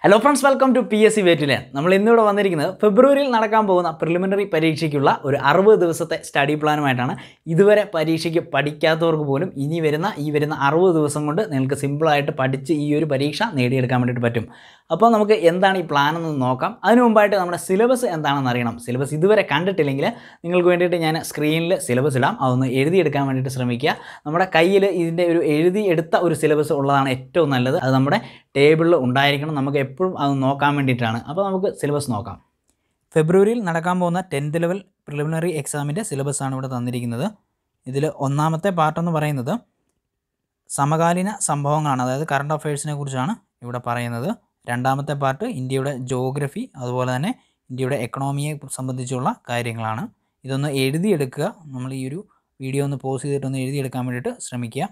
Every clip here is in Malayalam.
hello friends welcome to P S C വേറ്റിലെ നമ്മൾ ഇന്നിവിടെ വന്നിരിക്കുന്നത് ഫെബ്രുവരിയിൽ നടക്കാൻ പോകുന്ന പ്രിലിമിനറി പരീക്ഷയ്ക്കുള്ള ഒരു അറുപത് ദിവസത്തെ സ്റ്റഡി പ്ലാനുമായിട്ടാണ് ഇതുവരെ പരീക്ഷയ്ക്ക് പഠിക്കാത്തവർക്ക് പോലും ഇനി വരുന്ന ഈ വരുന്ന അറുപത് ദിവസം കൊണ്ട് നിങ്ങൾക്ക് സിമ്പിളായിട്ട് പഠിച്ച് ഈ ഒരു പരീക്ഷ നേടിയെടുക്കാൻ വേണ്ടിയിട്ട് പറ്റും അപ്പോൾ നമുക്ക് എന്താണ് ഈ പ്ലാൻ എന്ന് നോക്കാം അതിനു മുമ്പായിട്ട് നമ്മുടെ സിലബസ് എന്താണെന്ന് അറിയണം സിലബസ് ഇതുവരെ കണ്ടിട്ടില്ലെങ്കിൽ നിങ്ങൾക്ക് വേണ്ടിയിട്ട് ഞാൻ സ്ക്രീനിൽ സിലബസ് ഇടാം അതൊന്ന് എഴുതിയെടുക്കാൻ വേണ്ടിയിട്ട് ശ്രമിക്കുക നമ്മുടെ കയ്യിൽ ഇതിൻ്റെ ഒരു എഴുതി എടുത്ത ഒരു സിലബസ് ഉള്ളതാണ് ഏറ്റവും നല്ലത് അത് നമ്മുടെ ടേബിളിൽ ഉണ്ടായിരിക്കണം നമുക്ക് എപ്പോഴും അത് നോക്കാൻ വേണ്ടിയിട്ടാണ് അപ്പോൾ നമുക്ക് സിലബസ് നോക്കാം ഫെബ്രുവരിയിൽ നടക്കാൻ പോകുന്ന ടെൻത്ത് ലെവൽ പ്രിലിമിനറി എക്സാമിൻ്റെ സിലബസാണ് ഇവിടെ തന്നിരിക്കുന്നത് ഇതിൽ ഒന്നാമത്തെ പാർട്ടെന്ന് പറയുന്നത് സമകാലീന സംഭവങ്ങളാണ് അതായത് കറണ്ട് അഫയേഴ്സിനെ കുറിച്ചാണ് ഇവിടെ പറയുന്നത് രണ്ടാമത്തെ പാർട്ട് ഇന്ത്യയുടെ ജോഗ്രഫി അതുപോലെ തന്നെ ഇന്ത്യയുടെ എക്കണോമിയെ സംബന്ധിച്ചുള്ള കാര്യങ്ങളാണ് ഇതൊന്ന് എഴുതിയെടുക്കുക നമ്മൾ ഈ ഒരു വീഡിയോ ഒന്ന് പോസ് ചെയ്തിട്ടൊന്ന് എഴുതിയെടുക്കാൻ വേണ്ടിയിട്ട് ശ്രമിക്കുക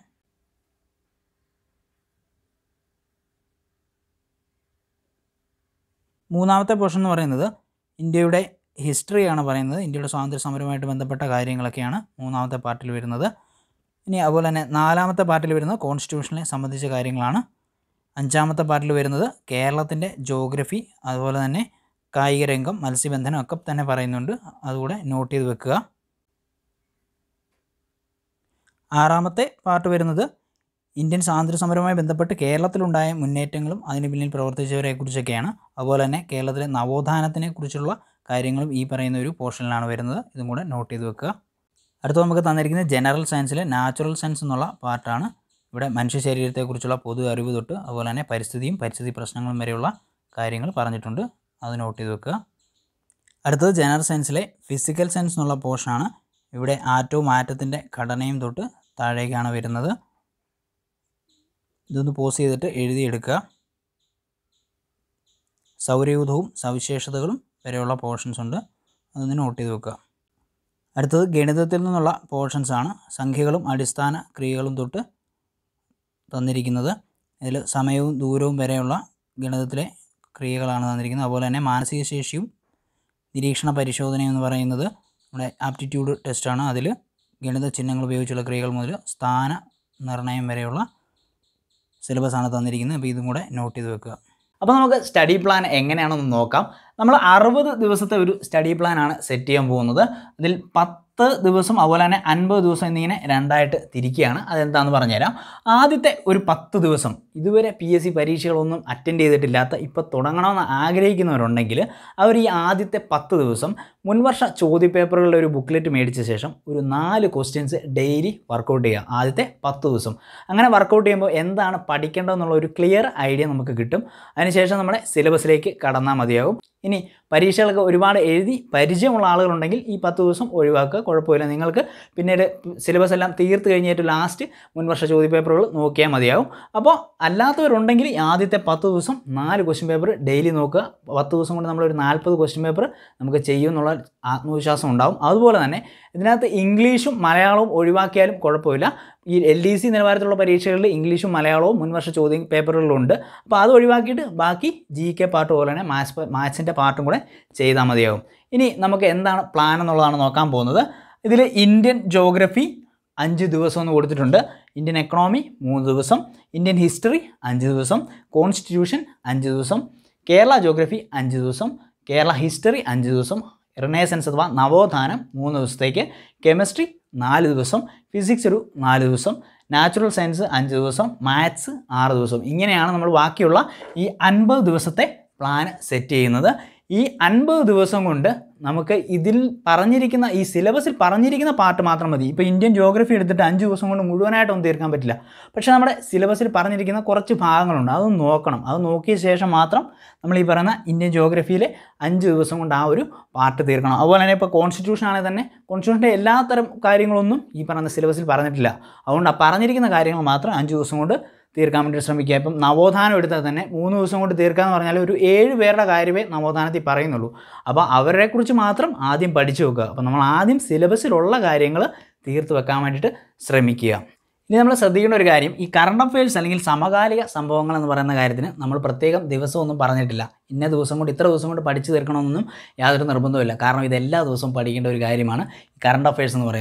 മൂന്നാമത്തെ പോർഷൻ എന്ന് പറയുന്നത് ഇന്ത്യയുടെ ഹിസ്റ്ററിയാണ് പറയുന്നത് ഇന്ത്യയുടെ സ്വാതന്ത്ര്യ സമരവുമായിട്ട് ബന്ധപ്പെട്ട കാര്യങ്ങളൊക്കെയാണ് മൂന്നാമത്തെ പാർട്ടിൽ വരുന്നത് ഇനി അതുപോലെ തന്നെ നാലാമത്തെ പാർട്ടിൽ വരുന്നത് കോൺസ്റ്റിറ്റ്യൂഷനെ സംബന്ധിച്ച കാര്യങ്ങളാണ് അഞ്ചാമത്തെ പാർട്ടിൽ വരുന്നത് കേരളത്തിൻ്റെ ജോഗ്രഫി അതുപോലെ തന്നെ കായിക രംഗം മത്സ്യബന്ധനം ഒക്കെ തന്നെ പറയുന്നുണ്ട് അതുകൂടെ നോട്ട് ചെയ്ത് വെക്കുക ആറാമത്തെ പാർട്ട് വരുന്നത് ഇന്ത്യൻ സ്വാതന്ത്ര്യ സമരവുമായി ബന്ധപ്പെട്ട് കേരളത്തിലുണ്ടായ മുന്നേറ്റങ്ങളും അതിന് പിന്നിൽ പ്രവർത്തിച്ചവരെ കുറിച്ചൊക്കെയാണ് അതുപോലെ തന്നെ കേരളത്തിലെ നവോത്ഥാനത്തിനെ കുറിച്ചുള്ള കാര്യങ്ങളും ഈ പറയുന്ന ഒരു പോർഷനിലാണ് വരുന്നത് ഇതും കൂടെ നോട്ട് ചെയ്ത് വെക്കുക അടുത്ത നമുക്ക് തന്നിരിക്കുന്നത് ജനറൽ സയൻസിലെ നാച്ചുറൽ സയൻസ് എന്നുള്ള പാർട്ടാണ് ഇവിടെ മനുഷ്യ ശരീരത്തെക്കുറിച്ചുള്ള പൊതു അറിവ് തൊട്ട് അതുപോലെ തന്നെ പരിസ്ഥിതിയും പരിസ്ഥിതി പ്രശ്നങ്ങളും വരെയുള്ള കാര്യങ്ങൾ പറഞ്ഞിട്ടുണ്ട് അത് നോട്ട് ചെയ്ത് വെക്കുക അടുത്തത് ജനറൽ സയൻസിലെ ഫിസിക്കൽ സയൻസ് എന്നുള്ള പോർഷനാണ് ഇവിടെ ആറ്റവും ആറ്റത്തിൻ്റെ ഘടനയും തൊട്ട് താഴേക്കാണ് വരുന്നത് ഇതൊന്ന് പോസ് ചെയ്തിട്ട് എഴുതിയെടുക്കുക സൗരയൂഥവും സവിശേഷതകളും വരെയുള്ള പോർഷൻസ് ഉണ്ട് അതൊന്ന് നോട്ട് ചെയ്ത് വെക്കുക അടുത്തത് ഗണിതത്തിൽ നിന്നുള്ള പോർഷൻസ് ആണ് സംഖ്യകളും അടിസ്ഥാന ക്രിയകളും തൊട്ട് തന്നിരിക്കുന്നത് ഇതിൽ സമയവും ദൂരവും വരെയുള്ള ഗണിതത്തിലെ ക്രിയകളാണ് തന്നിരിക്കുന്നത് അതുപോലെ തന്നെ മാനസിക ശേഷിയും നിരീക്ഷണ പരിശോധനയും എന്ന് പറയുന്നത് നമ്മുടെ ആപ്റ്റിറ്റ്യൂഡ് ടെസ്റ്റാണ് അതിൽ ഗണിത ചിഹ്നങ്ങൾ ഉപയോഗിച്ചുള്ള ക്രിയകൾ മുതൽ സ്ഥാന നിർണ്ണയം വരെയുള്ള സിലബസാണ് തന്നിരിക്കുന്നത് അപ്പോൾ ഇതും കൂടെ നോട്ട് ചെയ്ത് വെക്കുക അപ്പോൾ നമുക്ക് സ്റ്റഡി പ്ലാൻ എങ്ങനെയാണെന്ന് നോക്കാം നമ്മൾ അറുപത് ദിവസത്തെ ഒരു സ്റ്റഡി പ്ലാനാണ് സെറ്റ് ചെയ്യാൻ പോകുന്നത് അതിൽ പത്ത് ദിവസം അതുപോലെ തന്നെ അൻപത് ദിവസം എന്നിങ്ങനെ രണ്ടായിട്ട് തിരിക്കുകയാണ് അതെന്താണെന്ന് പറഞ്ഞുതരാം ആദ്യത്തെ ഒരു പത്ത് ദിവസം ഇതുവരെ പി എസ് സി പരീക്ഷകളൊന്നും അറ്റൻഡ് ചെയ്തിട്ടില്ലാത്ത ഇപ്പോൾ തുടങ്ങണമെന്ന് ആഗ്രഹിക്കുന്നവരുണ്ടെങ്കിൽ അവർ ഈ ആദ്യത്തെ പത്ത് ദിവസം മുൻവർഷ ചോദ്യപേപ്പറുകളുടെ ഒരു ബുക്ക്ലെറ്റ് മേടിച്ച ശേഷം ഒരു നാല് ക്വസ്റ്റ്യൻസ് ഡെയിലി വർക്കൗട്ട് ചെയ്യുക ആദ്യത്തെ പത്ത് ദിവസം അങ്ങനെ വർക്കൗട്ട് ചെയ്യുമ്പോൾ എന്താണ് പഠിക്കേണ്ടതെന്നുള്ള ഒരു ക്ലിയർ ഐഡിയ നമുക്ക് കിട്ടും അതിനുശേഷം നമ്മുടെ സിലബസിലേക്ക് കടന്നാൽ മതിയാകും ഇനി പരീക്ഷകളൊക്കെ ഒരുപാട് എഴുതി പരിചയമുള്ള ആളുകളുണ്ടെങ്കിൽ ഈ പത്ത് ദിവസം ഒഴിവാക്കുക കുഴപ്പമില്ല നിങ്ങൾക്ക് പിന്നീട് സിലബസ് എല്ലാം തീർത്ത് കഴിഞ്ഞിട്ട് ലാസ്റ്റ് മുൻവർഷ ചോദ്യപേപ്പറുകൾ നോക്കിയാൽ മതിയാകും അപ്പോൾ അല്ലാത്തവരുണ്ടെങ്കിൽ ഈ ആദ്യത്തെ പത്ത് ദിവസം നാല് ക്വസ്റ്റ്യൻ പേപ്പർ ഡെയിലി നോക്കുക പത്ത് ദിവസം കൊണ്ട് നമ്മളൊരു നാൽപ്പത് ക്വസ്റ്റ്യൻ പേപ്പർ നമുക്ക് ചെയ്യും എന്നുള്ള ആത്മവിശ്വാസം ഉണ്ടാവും അതുപോലെ തന്നെ ഇതിനകത്ത് ഇംഗ്ലീഷും മലയാളവും ഒഴിവാക്കിയാലും കുഴപ്പമില്ല ഈ എൽ ഡി സി നിലവാരത്തിലുള്ള പരീക്ഷകളിൽ ഇംഗ്ലീഷും മലയാളവും മുൻവർഷ ചോദ്യ പേപ്പറുകളിലുണ്ട് അപ്പോൾ അത് ഒഴിവാക്കിയിട്ട് ബാക്കി ജി കെ പാർട്ട് പോലെ തന്നെ മാത്സ് മാത്സിൻ്റെ പാർട്ടും കൂടെ ചെയ്താൽ മതിയാകും ഇനി നമുക്ക് എന്താണ് പ്ലാൻ എന്നുള്ളതാണ് നോക്കാൻ പോകുന്നത് ഇതിൽ ഇന്ത്യൻ ജോഗ്രഫി അഞ്ച് ദിവസം എന്ന് കൊടുത്തിട്ടുണ്ട് ഇന്ത്യൻ എക്കണോമി മൂന്ന് ദിവസം ഇന്ത്യൻ ഹിസ്റ്ററി അഞ്ച് ദിവസം കോൺസ്റ്റിറ്റ്യൂഷൻ അഞ്ച് ദിവസം കേരള ജോഗ്രഫി അഞ്ച് ദിവസം കേരള ഹിസ്റ്ററി അഞ്ച് ദിവസം റിനേസൻസ് അഥവാ നവോത്ഥാനം മൂന്ന് ദിവസത്തേക്ക് കെമിസ്ട്രി നാല് ദിവസം ഫിസിക്സ് ഒരു നാല് ദിവസം നാച്ചുറൽ സയൻസ് അഞ്ച് ദിവസം മാത്സ് ആറ് ദിവസം ഇങ്ങനെയാണ് നമ്മൾ ബാക്കിയുള്ള ഈ അൻപത് ദിവസത്തെ പ്ലാൻ സെറ്റ് ചെയ്യുന്നത് ഈ അൻപത് ദിവസം കൊണ്ട് നമുക്ക് ഇതിൽ പറഞ്ഞിരിക്കുന്ന ഈ സിലബസിൽ പറഞ്ഞിരിക്കുന്ന പാർട്ട് മാത്രം മതി ഇപ്പോൾ ഇന്ത്യൻ ജോഗ്രഫി എടുത്തിട്ട് അഞ്ച് ദിവസം കൊണ്ട് മുഴുവനായിട്ടൊന്നും തീർക്കാൻ പറ്റില്ല പക്ഷേ നമ്മുടെ സിലബസിൽ പറഞ്ഞിരിക്കുന്ന കുറച്ച് ഭാഗങ്ങളുണ്ട് അത് നോക്കണം അത് നോക്കിയ ശേഷം മാത്രം നമ്മൾ ഈ പറയുന്ന ഇന്ത്യൻ ജോഗ്രഫിയിലെ അഞ്ച് ദിവസം കൊണ്ട് ആ ഒരു പാർട്ട് തീർക്കണം അതുപോലെ തന്നെ ഇപ്പോൾ കോൺസ്റ്റിറ്റ്യൂഷൻ ആണെങ്കിൽ തന്നെ കോൺസ്റ്റിറ്റ്യൂഷൻ്റെ എല്ലാ തരം കാര്യങ്ങളൊന്നും ഈ പറയുന്ന സിലബസിൽ പറഞ്ഞിട്ടില്ല അതുകൊണ്ട് ആ പറഞ്ഞിരിക്കുന്ന കാര്യങ്ങൾ മാത്രം അഞ്ച് ദിവസം കൊണ്ട് തീർക്കാൻ വേണ്ടി ശ്രമിക്കുക ഇപ്പം നവോത്ഥാനം എടുത്താൽ തന്നെ മൂന്ന് ദിവസം കൊണ്ട് തീർക്കാമെന്ന് പറഞ്ഞാൽ ഒരു ഏഴ് പേരുടെ കാര്യമേ നവോത്ഥാനത്തിൽ പറയുന്നുള്ളൂ അപ്പോൾ അവരെക്കുറിച്ച് മാത്രം ആദ്യം പഠിച്ചു വെക്കുക അപ്പോൾ നമ്മൾ ആദ്യം സിലബസിലുള്ള കാര്യങ്ങൾ തീർത്ത് വെക്കാൻ വേണ്ടിയിട്ട് ശ്രമിക്കുക ഇനി നമ്മൾ ശ്രദ്ധിക്കേണ്ട ഒരു കാര്യം ഈ കറണ്ട് അഫയേഴ്സ് അല്ലെങ്കിൽ സമകാലിക സംഭവങ്ങൾ എന്ന് പറയുന്ന കാര്യത്തിന് നമ്മൾ പ്രത്യേകം ദിവസമൊന്നും പറഞ്ഞിട്ടില്ല ഇന്ന ദിവസം കൊണ്ട് ഇത്ര ദിവസം കൊണ്ട് പഠിച്ചു തീർക്കണമെന്നൊന്നും യാതൊരു നിർബന്ധമില്ല കാരണം ഇത് എല്ലാ ദിവസവും പഠിക്കേണ്ട ഒരു കാര്യമാണ് ഈ കറണ്ട് അഫയേഴ്സ് എന്ന് പറയുന്നത്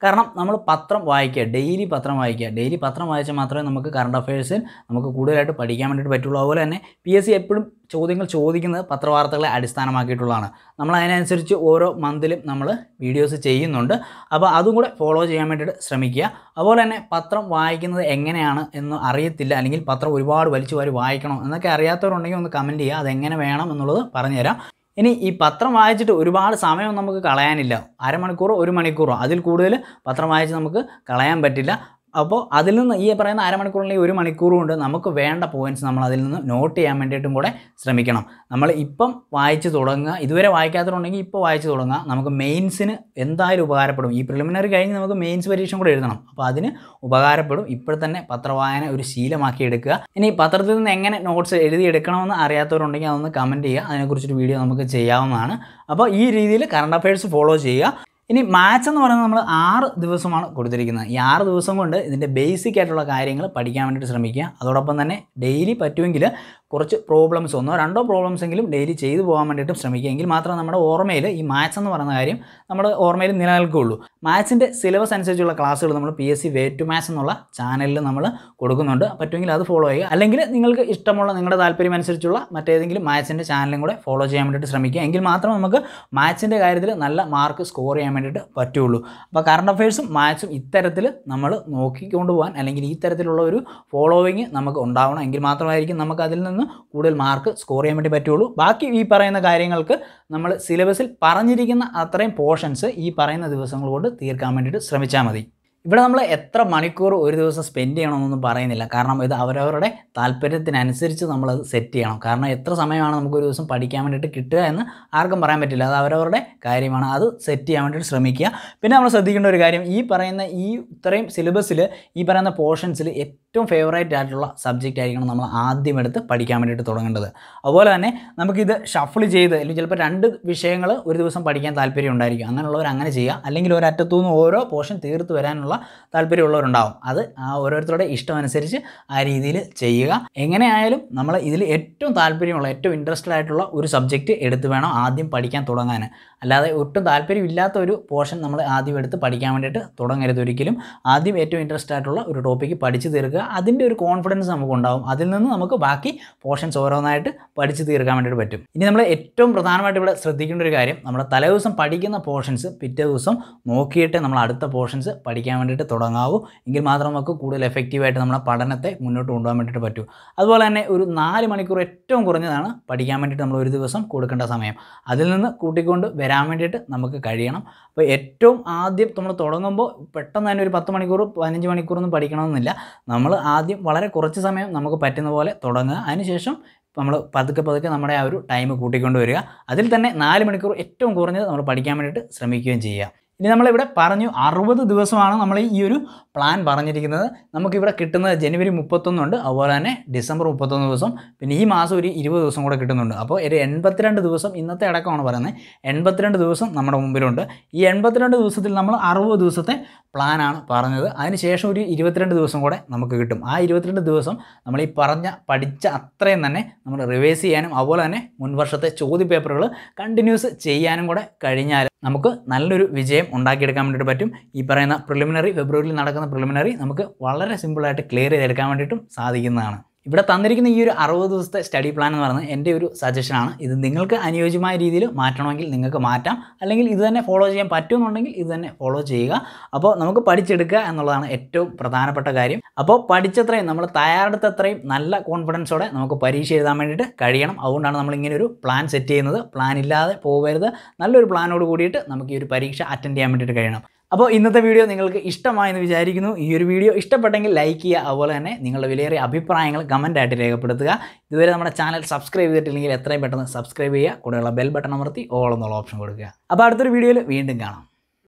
കാരണം നമ്മൾ പത്രം വായിക്കുക ഡെയിലി പത്രം വായിക്കുക ഡെയിലി പത്രം വായിച്ചാൽ മാത്രമേ നമുക്ക് കറണ്ട് അഫയേഴ്സിൽ നമുക്ക് കൂടുതലായിട്ട് പഠിക്കാൻ വേണ്ടിയിട്ട് പറ്റുള്ളൂ അതുപോലെ തന്നെ പി എസ് സി എപ്പോഴും ചോദ്യങ്ങൾ ചോദിക്കുന്നത് പത്രവാർത്തകളെ അടിസ്ഥാനമാക്കിയിട്ടുള്ളതാണ് നമ്മൾ അതിനനുസരിച്ച് ഓരോ മന്തിലും നമ്മൾ വീഡിയോസ് ചെയ്യുന്നുണ്ട് അപ്പോൾ അതും കൂടെ ഫോളോ ചെയ്യാൻ വേണ്ടിയിട്ട് ശ്രമിക്കുക അതുപോലെ തന്നെ പത്രം വായിക്കുന്നത് എങ്ങനെയാണ് എന്ന് അറിയത്തില്ല അല്ലെങ്കിൽ പത്രം ഒരുപാട് വലിച്ചു വാരി വായിക്കണം എന്നൊക്കെ അറിയാത്തവരുണ്ടെങ്കിൽ ഒന്ന് കമൻറ്റ് ചെയ്യുക അതെങ്ങനെ വേണം എന്നുള്ളത് പറഞ്ഞുതരാം ഇനി ഈ പത്രം വായിച്ചിട്ട് ഒരുപാട് സമയം നമുക്ക് കളയാനില്ല അരമണിക്കൂറോ ഒരു മണിക്കൂറോ അതിൽ കൂടുതൽ പത്രം വായിച്ച് നമുക്ക് കളയാൻ പറ്റില്ല അപ്പോൾ അതിൽ നിന്ന് ഈ പറയുന്ന അരമണിക്കൂറിൽ ഒരു മണിക്കൂർ കൊണ്ട് നമുക്ക് വേണ്ട പോയിന്റ്സ് നമ്മൾ അതിൽ നിന്ന് നോട്ട് ചെയ്യാൻ വേണ്ടിയിട്ടും കൂടെ ശ്രമിക്കണം നമ്മൾ ഇപ്പം വായിച്ച് തുടങ്ങുക ഇതുവരെ വായിക്കാത്തതുണ്ടെങ്കിൽ ഇപ്പോൾ വായിച്ച് തുടങ്ങുക നമുക്ക് മെയിൻസിന് എന്തായാലും ഉപകാരപ്പെടും ഈ പ്രിലിമിനറി കഴിഞ്ഞ് നമുക്ക് മെയിൻസ് പരീക്ഷ കൂടെ എഴുതണം അപ്പോൾ അതിന് ഉപകാരപ്പെടും ഇപ്പോൾ തന്നെ പത്രവായന ഒരു ശീലമാക്കി എടുക്കുക ഇനി പത്രത്തിൽ നിന്ന് എങ്ങനെ നോട്ട്സ് എഴുതി എടുക്കണമെന്ന് അറിയാത്തവരുണ്ടെങ്കിൽ അതൊന്ന് കമൻറ്റ് ചെയ്യുക അതിനെക്കുറിച്ചൊരു വീഡിയോ നമുക്ക് ചെയ്യാവുന്നതാണ് അപ്പോൾ ഈ രീതിയിൽ കറണ്ട് അഫയേഴ്സ് ഫോളോ ചെയ്യുക ഇനി മാത്സ് എന്ന് പറയുന്നത് നമ്മൾ ആറ് ദിവസമാണ് കൊടുത്തിരിക്കുന്നത് ഈ ആറ് ദിവസം കൊണ്ട് ഇതിൻ്റെ ബേസിക് ആയിട്ടുള്ള കാര്യങ്ങൾ പഠിക്കാൻ വേണ്ടിയിട്ട് ശ്രമിക്കുക അതോടൊപ്പം തന്നെ ഡെയിലി പറ്റുമെങ്കിൽ കുറച്ച് പ്രോബ്ലംസ് ഒന്നോ രണ്ടോ പ്രോബ്ലംസ് എങ്കിലും ഡെയിലി ചെയ്തു പോകാൻ വേണ്ടിയിട്ടും ശ്രമിക്കുക എങ്കിൽ മാത്രമേ നമ്മുടെ ഓർമ്മയിൽ ഈ മാത്സ് എന്ന് പറയുന്ന കാര്യം നമ്മുടെ ഓർമ്മയിൽ നിലനിൽക്കുകയുള്ളൂ മാത്സിൻ്റെ സിലബസ് അനുസരിച്ചുള്ള ക്ലാസ്സുകൾ നമ്മൾ P S C way to maths എന്നുള്ള ചാനലിൽ നമ്മൾ കൊടുക്കുന്നുണ്ട് പറ്റുമെങ്കിൽ അത് ഫോളോ ചെയ്യുക അല്ലെങ്കിൽ നിങ്ങൾക്ക് ഇഷ്ടമുള്ള നിങ്ങളുടെ താല്പര്യം അനുസരിച്ചുള്ള മറ്റേതെങ്കിലും മാത്സിൻ്റെ ചാനലും കൂടെ ഫോളോ ചെയ്യാൻ വേണ്ടിയിട്ട് ശ്രമിക്കുക എങ്കിൽ മാത്രമേ നമുക്ക് മാത്സിൻ്റെ കാര്യത്തിൽ നല്ല മാർക്ക് സ്കോർ ചെയ്യാൻ വേണ്ടിയിട്ട് പറ്റുള്ളൂ അപ്പോൾ കറണ്ട് അഫയേഴ്സും മാത്സും ഇത്തരത്തിൽ നമ്മൾ നോക്കിക്കൊണ്ട് പോകാൻ അല്ലെങ്കിൽ ഈ തരത്തിലുള്ള ഒരു ഫോളോവിങ് നമുക്ക് ഉണ്ടാവണം എങ്കിൽ മാത്രമായിരിക്കും നമുക്ക് അതിൽ നിന്ന് കൂടുതൽ മാർക്ക് സ്കോർ ചെയ്യാൻ വേണ്ടി പറ്റുള്ളൂ ബാക്കി ഈ പറയുന്ന കാര്യങ്ങൾക്ക് നമ്മൾ സിലബസിൽ പറഞ്ഞിരിക്കുന്ന അത്രയും പോർഷൻസ് ഈ പറയുന്ന ദിവസങ്ങൾ കൊണ്ട് തീർക്കാൻ വേണ്ടിയിട്ട് ശ്രമിച്ചാൽ മതി ഇവിടെ നമ്മൾ എത്ര മണിക്കൂർ ഒരു ദിവസം സ്പെൻഡ് ചെയ്യണമെന്നൊന്നും പറയുന്നില്ല കാരണം ഇത് അവരവരുടെ താല്പര്യത്തിനനുസരിച്ച് നമ്മളത് സെറ്റ് ചെയ്യണം കാരണം എത്ര സമയമാണ് നമുക്ക് ഒരു ദിവസം പഠിക്കാൻ വേണ്ടിയിട്ട് കിട്ടുക എന്ന് ആർക്കും പറയാൻ പറ്റില്ല അത് അവരവരുടെ കാര്യമാണ് അത് സെറ്റ് ചെയ്യാൻ വേണ്ടിയിട്ട് ശ്രമിക്കുക പിന്നെ നമ്മൾ ശ്രദ്ധിക്കേണ്ട ഒരു കാര്യം ഈ പറയുന്ന ഈ ഇത്രയും സിലബസിൽ ഈ പറയുന്ന പോർഷൻസിൽ ഏറ്റവും ഫേവറേറ്റ് ആയിട്ടുള്ള സബ്ജക്റ്റ് ആയിരിക്കണം നമ്മൾ ആദ്യം എടുത്ത് പഠിക്കാൻ വേണ്ടിയിട്ട് തുടങ്ങേണ്ടത് അതുപോലെ തന്നെ നമുക്കിത് ഷഫിൾ ചെയ്ത് അല്ലെങ്കിൽ ചിലപ്പോൾ രണ്ട് വിഷയങ്ങൾ ഒരു ദിവസം പഠിക്കാൻ താല്പര്യം ഉണ്ടായിരിക്കും അങ്ങനെയുള്ളവർ അങ്ങനെ ചെയ്യുക അല്ലെങ്കിൽ ഒരറ്റത്തു നിന്ന് ഓരോ പോർഷൻ തീർത്ത് വരാനുള്ള താല്പര്യമുള്ളവരുണ്ടാവും അത് ആ ഓരോരുത്തരുടെ ഇഷ്ടമനുസരിച്ച് ആ രീതിയിൽ ചെയ്യുക എങ്ങനെയായാലും നമ്മൾ ഇതിൽ ഏറ്റവും താല്പര്യമുള്ള ഏറ്റവും ഇൻട്രസ്റ്റഡ് ആയിട്ടുള്ള ഒരു സബ്ജക്റ്റ് എടുത്ത് വേണം ആദ്യം പഠിക്കാൻ തുടങ്ങാൻ അല്ലാതെ ഒട്ടും താല്പര്യമില്ലാത്ത ഒരു പോർഷൻ നമ്മൾ ആദ്യം എടുത്ത് പഠിക്കാൻ വേണ്ടിയിട്ട് തുടങ്ങരുത് ഒരിക്കലും ആദ്യം ഏറ്റവും ഇൻട്രസ്റ്റ് ആയിട്ടുള്ള ഒരു ടോപ്പിക്ക് പഠിച്ച് തീർക്കുക അതിൻ്റെ ഒരു കോൺഫിഡൻസ് നമുക്ക് ഉണ്ടാവും അതിൽ നിന്ന് നമുക്ക് ബാക്കി പോർഷൻസ് ഓരോന്നായിട്ട് പഠിച്ച് തീർക്കാൻ വേണ്ടിയിട്ട് പറ്റും ഇനി നമ്മൾ ഏറ്റവും പ്രധാനമായിട്ട് ഇവിടെ ശ്രദ്ധിക്കേണ്ട ഒരു കാര്യം നമ്മുടെ തലേദിവസം പഠിക്കുന്ന പോർഷൻസ് പിറ്റേ ദിവസം നോക്കിയിട്ട് നമ്മൾ അടുത്ത പോർഷൻസ് പഠിക്കാൻ വേണ്ടിയിട്ട് തുടങ്ങാവൂ എങ്കിൽ മാത്രം നമുക്ക് കൂടുതൽ എഫക്റ്റീവായിട്ട് നമ്മുടെ പഠനത്തെ മുന്നോട്ട് കൊണ്ടുപോകാൻ വേണ്ടിയിട്ട് പറ്റൂ അതുപോലെ തന്നെ ഒരു നാല് മണിക്കൂർ ഏറ്റവും കുറഞ്ഞതാണ് പഠിക്കാൻ വേണ്ടിയിട്ട് നമ്മൾ ഒരു ദിവസം കൊടുക്കേണ്ട സമയം അതിൽ നിന്ന് കൂട്ടിക്കൊണ്ട് വരാൻ വേണ്ടിയിട്ട് നമുക്ക് കഴിയണം അപ്പോൾ ഏറ്റവും ആദ്യം നമ്മൾ തുടങ്ങുമ്പോൾ പെട്ടെന്ന് തന്നെ ഒരു പത്ത് മണിക്കൂർ പതിനഞ്ച് മണിക്കൂറൊന്നും പഠിക്കണമെന്നില്ല നമ്മൾ ആദ്യം വളരെ കുറച്ച് സമയം നമുക്ക് പറ്റുന്ന പോലെ തുടങ്ങുക അതിനുശേഷം നമ്മൾ പതുക്കെ പതുക്കെ നമ്മുടെ ആ ഒരു ടൈം കൂട്ടിക്കൊണ്ട് വരിക അതിൽ തന്നെ നാല് മണിക്കൂർ ഏറ്റവും കുറഞ്ഞത് നമ്മൾ പഠിക്കാൻ വേണ്ടിയിട്ട് ശ്രമിക്കുകയും ചെയ്യുക ഇനി നമ്മളിവിടെ പറഞ്ഞു അറുപത് ദിവസമാണ് നമ്മൾ ഈ ഒരു പ്ലാൻ പറഞ്ഞിരിക്കുന്നത് നമുക്കിവിടെ കിട്ടുന്നത് ജനുവരി മുപ്പത്തൊന്നുണ്ട് അതുപോലെ തന്നെ ഡിസംബർ മുപ്പത്തൊന്ന് ദിവസം പിന്നെ ഈ മാസം ഒരു ഇരുപത് ദിവസം കൂടെ കിട്ടുന്നുണ്ട് അപ്പോൾ ഒരു എൺപത്തിരണ്ട് ദിവസം ഇന്നത്തെ അടക്കമാണ് പറയുന്നത് എൺപത്തിരണ്ട് ദിവസം നമ്മുടെ മുമ്പിലുണ്ട് ഈ എൺപത്തിരണ്ട് ദിവസത്തിൽ നമ്മൾ അറുപത് ദിവസത്തെ പ്ലാനാണ് പറഞ്ഞത് അതിനുശേഷം ഒരു ഇരുപത്തിരണ്ട് ദിവസം കൂടെ നമുക്ക് കിട്ടും ആ ഇരുപത്തിരണ്ട് ദിവസം നമ്മൾ ഈ പറഞ്ഞ പഠിച്ച അത്രയും തന്നെ നമ്മൾ റിവൈസ് ചെയ്യാനും അതുപോലെ തന്നെ മുൻവർഷത്തെ ചോദ്യ പേപ്പറുകൾ കണ്ടിന്യൂസ് ചെയ്യാനും കൂടെ കഴിഞ്ഞാൽ നമുക്ക് നല്ലൊരു വിജയം ഉണ്ടാക്കിയെടുക്കാൻ വേണ്ടിയിട്ട് പറ്റും ഈ പറയുന്ന പ്രിലിമിനറി ഫെബ്രുവരിയിൽ നടക്കുന്ന പ്രിലിമിനറി നമുക്ക് വളരെ സിമ്പിളായിട്ട് ക്ലിയർ ചെയ്തെടുക്കാൻ വേണ്ടിയിട്ടും സാധിക്കുന്നതാണ് ഇവിടെ തന്നിരിക്കുന്ന ഈ ഒരു അറുപത് ദിവസത്തെ സ്റ്റഡി പ്ലാൻ എന്ന് പറയുന്നത് എൻ്റെ ഒരു സജഷനാണ് ഇത് നിങ്ങൾക്ക് അനുയോജ്യമായ രീതിയിൽ മാറ്റണമെങ്കിൽ നിങ്ങൾക്ക് മാറ്റാം അല്ലെങ്കിൽ ഇത് തന്നെ ഫോളോ ചെയ്യാൻ പറ്റുമെന്നുണ്ടെങ്കിൽ ഇത് തന്നെ ഫോളോ ചെയ്യുക അപ്പോൾ നമുക്ക് പഠിച്ചെടുക്കുക എന്നുള്ളതാണ് ഏറ്റവും പ്രധാനപ്പെട്ട കാര്യം അപ്പോൾ പഠിച്ചത്രയും നമ്മൾ തയ്യാറെടുത്തത്രയും നല്ല കോൺഫിഡൻസോടെ നമുക്ക് പരീക്ഷ എഴുതാൻ വേണ്ടിയിട്ട് കഴിയണം അതുകൊണ്ടാണ് നമ്മൾ ഇങ്ങനെ ഒരു പ്ലാൻ സെറ്റ് ചെയ്യുന്നത് പ്ലാൻ ഇല്ലാതെ പോകരുത് നല്ലൊരു പ്ലാനോട് കൂടിയിട്ട് നമുക്ക് ഈ ഒരു പരീക്ഷ അറ്റൻഡ് ചെയ്യാൻ വേണ്ടിയിട്ട് കഴിയണം അപ്പോൾ ഇന്നത്തെ വീഡിയോ നിങ്ങൾക്ക് ഇഷ്ടമായെന്ന് വിചാരിക്കുന്നു ഈ ഒരു വീഡിയോ ഇഷ്ടപ്പെട്ടെങ്കിൽ ലൈക്ക് ചെയ്യുക അതുപോലെ തന്നെ നിങ്ങളുടെ വിലയേറിയ അഭിപ്രായങ്ങൾ കമൻറ്റായിട്ട് രേഖപ്പെടുത്തുക ഇതുവരെ നമ്മുടെ ചാനൽ സബ്സ്ക്രൈബ് ചെയ്തിട്ടില്ലെങ്കിൽ എത്രയും പെട്ടെന്ന് സബ്സ്ക്രൈബ് ചെയ്യുക കൂടെയുള്ള ബെൽ ബട്ടൺ അമർത്തി ഓൾ എന്നുള്ള ഓപ്ഷൻ കൊടുക്കുക അപ്പോൾ അടുത്തൊരു വീഡിയോയിൽ വീണ്ടും കാണാം